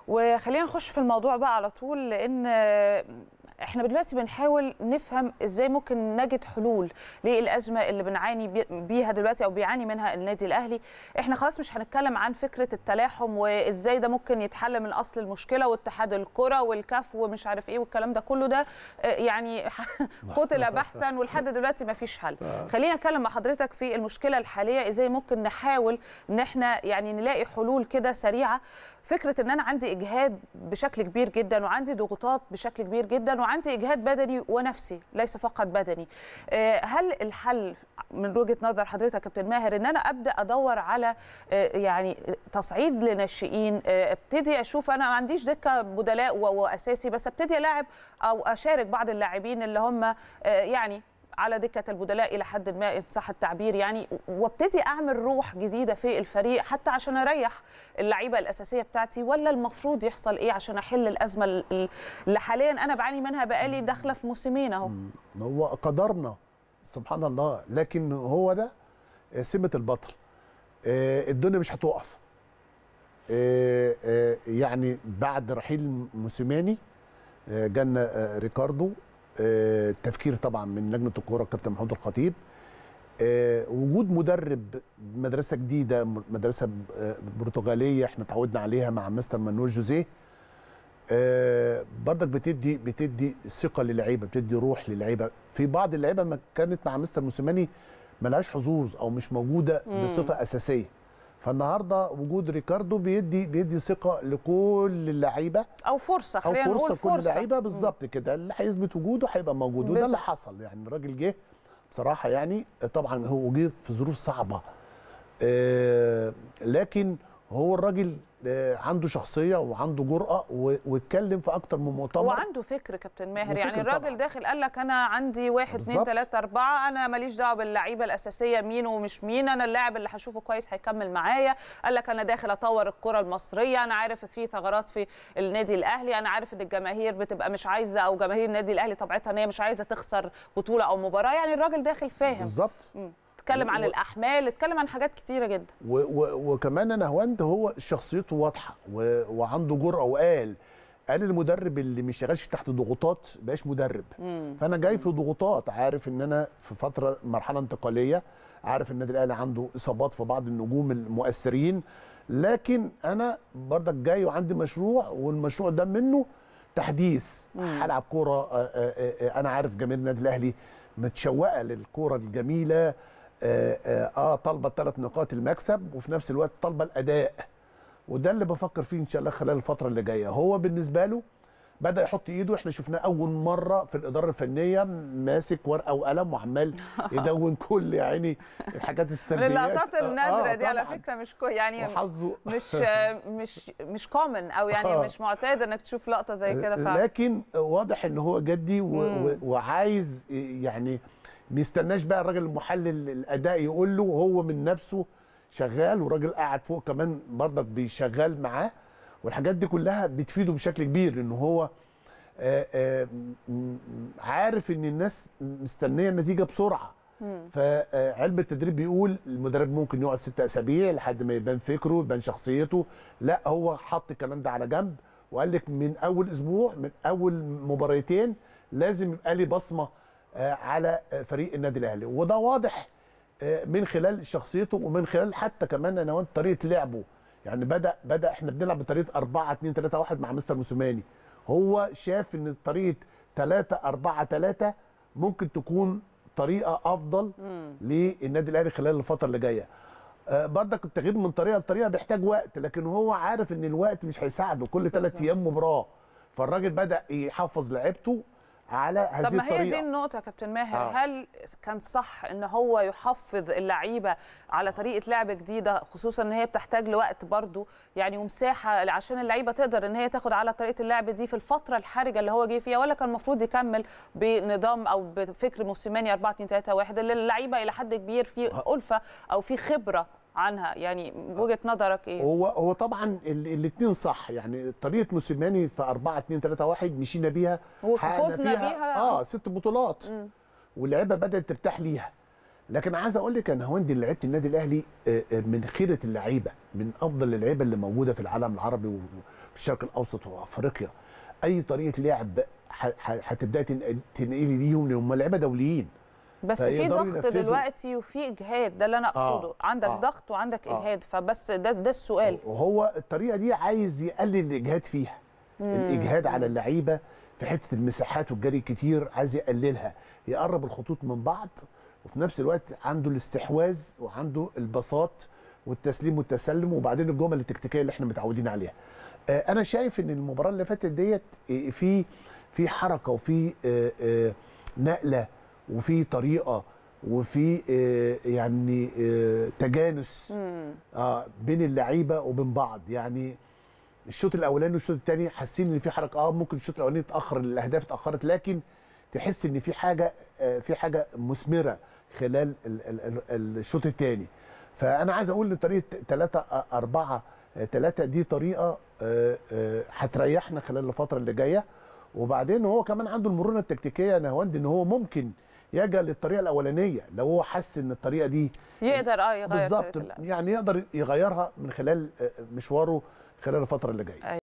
وخلينا نخش في الموضوع بقى على طول لان احنا دلوقتي بنحاول نفهم ازاي ممكن نجد حلول للازمه اللي بنعاني بيها دلوقتي او بيعاني منها النادي الاهلي احنا خلاص مش هنتكلم عن فكره التلاحم وازاي ده ممكن يتحل من اصل المشكله واتحاد الكره والكاف ومش عارف ايه والكلام ده كله ده يعني قتل بحثا ولحد دلوقتي ما فيش حل خلينا اتكلم مع حضرتك في المشكله الحاليه ازاي ممكن نحاول ان احنا يعني نلاقي حلول كده سريعه فكره ان انا عندي اجهاد بشكل كبير جدا وعندي ضغوطات بشكل كبير جدا وعندي اجهاد بدني ونفسي ليس فقط بدني هل الحل من وجهه نظر حضرتك يا كابتن ماهر ان انا ابدا ادور على يعني تصعيد لناشئين ابتدي اشوف انا ما عنديش دكه بدلاء واساسي بس ابتدي العب او اشارك بعض اللاعبين اللي هم يعني على دكه البدلاء الى حد ما ان صح التعبير يعني وابتدي اعمل روح جديده في الفريق حتى عشان اريح اللعيبه الاساسيه بتاعتي ولا المفروض يحصل ايه عشان احل الازمه اللي حاليا انا بعاني منها بقالي داخله في موسمين اهو هو قدرنا سبحان الله لكن هو ده سمه البطل الدنيا مش هتقف يعني بعد رحيل موسيماني جانا ريكاردو التفكير طبعا من لجنه الكوره الكابتن محمود الخطيب وجود مدرب مدرسه جديده مدرسه برتغاليه احنا اتعودنا عليها مع مستر مانويل جوزيه برضك بتدي بتدي ثقه للعيبه بتدي روح للعيبه في بعض اللعيبه ما كانت مع مستر موسيماني ملهاش حظوظ او مش موجوده بصفه اساسيه فالنهارده وجود ريكاردو بيدي بيدي ثقه لكل اللعيبه او فرصه خلينا نقول فرصه كل اللعيبه بالظبط كده اللي هيثبت وجوده هيبقى موجود وده اللي حصل يعني الراجل جه بصراحه يعني طبعا هو جه في ظروف صعبه آه لكن هو الراجل عنده شخصيه وعنده جرأه واتكلم في اكتر من مؤتمر وعنده فكر كابتن ماهر يعني الراجل طبعا. داخل قال لك انا عندي واحد اثنين ثلاثة أربعة أنا ماليش دعوة باللعيبة الأساسية مين ومش مين أنا اللاعب اللي هشوفه كويس هيكمل معايا قال لك أنا داخل أطور الكرة المصرية أنا عارف في ثغرات في النادي الأهلي أنا عارف إن الجماهير بتبقى مش عايزة أو جماهير النادي الأهلي طبيعتها إن هي مش عايزة تخسر بطولة أو مباراة يعني الراجل داخل فاهم بالظبط اتكلم عن و... الاحمال اتكلم عن حاجات كتيره جدا و... و... وكمان انا هوند هو شخصيته واضحه و... وعنده جرأه وقال قال المدرب اللي ما يشتغلش تحت ضغوطات بقاش مدرب مم. فانا جاي في ضغوطات عارف ان انا في فتره مرحله انتقاليه عارف النادي الاهلي عنده اصابات في بعض النجوم المؤثرين لكن انا برضك جاي وعندي مشروع والمشروع ده منه تحديث هلعب كوره انا عارف جماهير النادي الاهلي متشوقه للكوره الجميله اه, آه طالبه ثلاث نقاط المكسب وفي نفس الوقت طالبه الاداء وده اللي بفكر فيه ان شاء الله خلال الفتره اللي جايه هو بالنسبه له بدا يحط ايده احنا شفناه اول مره في الاداره الفنيه ماسك ورقه وقلم وعمال يدون كل يا عيني الحاجات السلبيات من اللقطات النادره آه دي على فكره مش كو يعني وحظه مش مش مش كومن او يعني آه مش معتاد انك تشوف لقطه زي كده فعلا لكن واضح ان هو جدي وعايز يعني ما يستناش بقى الراجل المحلل الاداء يقول له هو من نفسه شغال وراجل قاعد فوق كمان برضك بيشغال معاه والحاجات دي كلها بتفيده بشكل كبير ان هو آآ آآ عارف ان الناس مستنيه النتيجه بسرعه فعلم التدريب بيقول المدرب ممكن يقعد ست اسابيع لحد ما يبان فكره يبان شخصيته لا هو حط الكلام ده على جنب وقال لك من اول اسبوع من اول مباراتين لازم يبقى لي بصمه على فريق النادي الاهلي وده واضح من خلال شخصيته ومن خلال حتى كمان انا وانت طريقه لعبه يعني بدا بدا احنا بنلعب بطريقه 4 2 3 1 مع مستر موسيماني هو شاف ان طريقه 3 4 3 ممكن تكون طريقه افضل للنادي الاهلي خلال الفتره اللي جايه بردك التغيير من طريقه لطريقه بيحتاج وقت لكن هو عارف ان الوقت مش هيساعده كل ثلاث ايام مباراه فالراجل بدا يحفظ لعيبته على هذه طب ما هي الطريقة. دي النقطة يا كابتن ماهر آه. هل كان صح ان هو يحفظ اللعيبة على طريقة لعب جديدة خصوصا ان هي بتحتاج لوقت برضو يعني ومساحة عشان اللعيبة تقدر ان هي تاخد على طريقة اللعب دي في الفترة الحرجة اللي هو جه فيها ولا كان المفروض يكمل بنظام او بفكر موسيماني 4 2 3 1 اللي اللعيبة الى حد كبير في ألفة او في خبرة عنها يعني وجهه نظرك ايه هو هو طبعا الاثنين صح يعني طريقه موسيماني في 4 2 3 1 مشينا بيها وفزنا بيها اه ست بطولات واللعيبه بدات ترتاح ليها لكن عايز اقول لك انا هوندي اللي لعيبه النادي الاهلي من خيره اللعيبه من افضل اللعيبه اللي موجوده في العالم العربي في الشرق الاوسط وافريقيا اي طريقه لعب ح- ح- هتبداي تنقل- تنقلي ليهم لان هم لعيبه دوليين بس في فيقدروا ضغط ينفذوا. دلوقتي وفي اجهاد ده اللي انا اقصده آه، عندك آه، ضغط وعندك آه. اجهاد فبس ده ده السؤال وهو الطريقه دي عايز يقلل الاجهاد فيها الاجهاد على اللعيبه في حته المساحات والجري الكتير عايز يقللها يقرب الخطوط من بعض وفي نفس الوقت عنده الاستحواذ وعنده البساط والتسليم والتسلم وبعدين الجمل التكتيكيه اللي احنا متعودين عليها آه، انا شايف ان المباراه اللي فاتت ديت آه، في في حركه وفي آه، آه، نقله وفي طريقه وفي آه، يعني آه، تجانس آه بين اللعيبه وبين بعض يعني الشوط الاولاني والشوط الثاني حاسين ان في حركه اه ممكن الشوط الاولاني اتاخر الاهداف اتاخرت لكن تحس ان في حاجه آه في حاجه مثمره خلال ال- ال- ال- الشوط الثاني فانا عايز اقول ان طريقه 3 4 3 دي طريقه آه، آه، هتريحنا خلال الفتره اللي جايه وبعدين هو كمان عنده المرونه التكتيكيه يا نهواند ان هو ممكن يلجا للطريقه الاولانيه لو هو حس ان الطريقه دي يقدر اه يغير بالظبط طريقة اللعب. يعني يقدر يغيرها من خلال آه، مشواره خلال الفتره اللي جايه